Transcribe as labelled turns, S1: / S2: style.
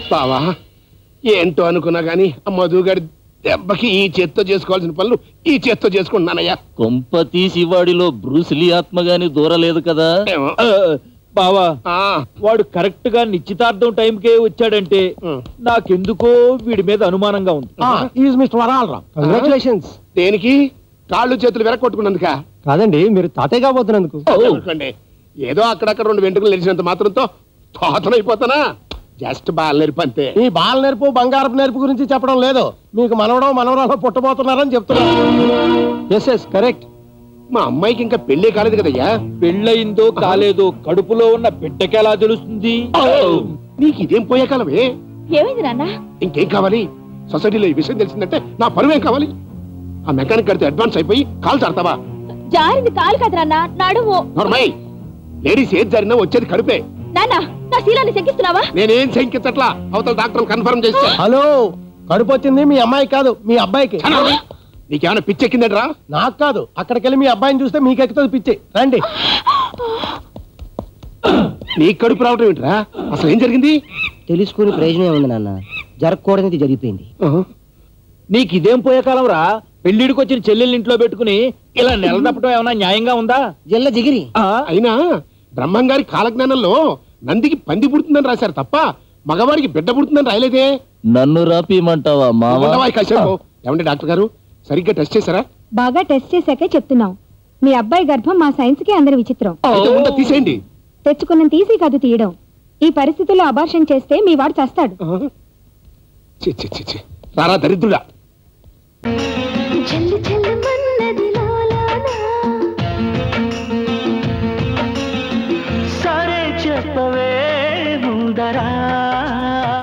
S1: బావా ఏంటో అనుకున్నా గాని ఆ మధుగాడి దెబ్బకి ఈ చేత్తో చేసుకోవాల్సిన పనులు ఈ చేత్తో చేసుకుంటున్నానయ్యా
S2: కొంప తీసి వాడిలో బ్రూస్లీ ఆత్మగాని దూరలేదు కదా
S1: ఏమో.
S3: ఆ, బావా
S1: ఆ,
S3: వాడు కరెక్ట్ గా నిశ్చితార్థం టైంకే వచ్చాడంటే
S1: ఉం.
S3: నాకెందుకో వీడి మీద అనుమానంగా ఉంది
S4: ఈజ్ మిస్టర్ వరాలరావు కంగ్రాచులేషన్స్
S1: దేనికి కాళ్ళు చేతులు వెరకొట్టుకున్నందుక
S4: కాదండి మీరు తాతయ్య కాబోతున్నందుకు
S1: అనుకోండి ఏదో అక్కడక్కడ రెండు వెంట్రుకలు లేచినంత మాత్రంతో తోతనైపోతానా జస్ట్ బాల్ నేర్పు అంతే
S4: ఈ బాల నేర్పు బంగారపు నేర్పు గురించి చెప్పడం లేదు మీకు మనవడం మనవరాలు పుట్టబోతున్నారని చెప్తున్నారు ఎస్ ఎస్ కరెక్ట్
S1: మా అమ్మాయికి ఇంకా పెళ్లి కాలేదు కదయ్యా
S3: పెళ్ళయిందో కాలేదో కడుపులో ఉన్న బిడ్డకి ఎలా తెలుస్తుంది
S1: నీకు ఇదేం పోయే కాలమే
S5: ఏమైంది నాన్న
S1: ఇంకేం కావాలి సొసైటీలో ఈ విషయం తెలిసిందంటే నా పరువేం కావాలి ఆ మెకానిక్ కడితే అడ్వాన్స్ అయిపోయి కాల్ చాడతావా
S5: జారింది కాలు కదా నాన్న నడుము
S1: నోర్మై లేడీస్ ఏది జరిగినా వచ్చేది కడుపే
S5: నాన్న నా శీలాన్ని శంకిస్తున్నావా
S1: నేనేం శంకించట్లా అవతల డాక్టర్ కన్ఫర్మ్ చేస్తే
S4: హలో కడుపు వచ్చింది మీ అమ్మాయి కాదు మీ అబ్బాయికి
S1: చనవని. నీకేమైనా పిచ్చెక్కిందట్రా
S4: నాకు కాదు అక్కడికి వెళ్ళి మీ అబ్బాయిని చూస్తే మీకు ఎక్కుతుంది పిచ్చి రండి
S1: నీ కడుపు రావటం ఏంట్రా అసలు ఏం జరిగింది
S6: తెలుసుకుని ప్రయోజనం ఉంది నాన్న జరగకూడనిది జరిగిపోయింది
S3: నీకు ఇదేం పోయే కాలం రా పెళ్లిడికి వచ్చిన చెల్లెల్ని ఇంట్లో పెట్టుకుని ఇలా నిలదప్పడం ఏమైనా న్యాయంగా ఉందా
S6: జల్ల జిగిరి
S3: ఆ?
S1: అయినా బ్రహ్మంగారి కాలజ్ఞానంలో నందికి పంది పుడుతుందని రాశారు తప్ప మగవాడికి బిడ్డ పుడుతుందని రాయలేదే
S2: నన్ను రాపిమంటావా మావా
S1: ఉండవా ఈ కాసేపు ఏమండి డాక్టర్ గారు సరిగ్గా టెస్ట్ చేశారా
S7: బాగా టెస్ట్ చేశాకే చెప్తున్నాం మీ అబ్బాయి గర్భం మా సైన్స్ కి అందరి విచిత్రం
S1: అయితే ఉందా తీసేయండి
S7: తెచ్చుకున్న తీసి కాదు తీయడం ఈ పరిస్థితుల్లో అబార్షన్ చేస్తే మీ వాడు చస్తాడు
S1: చి చి చి చి రారా దరిద్రుడా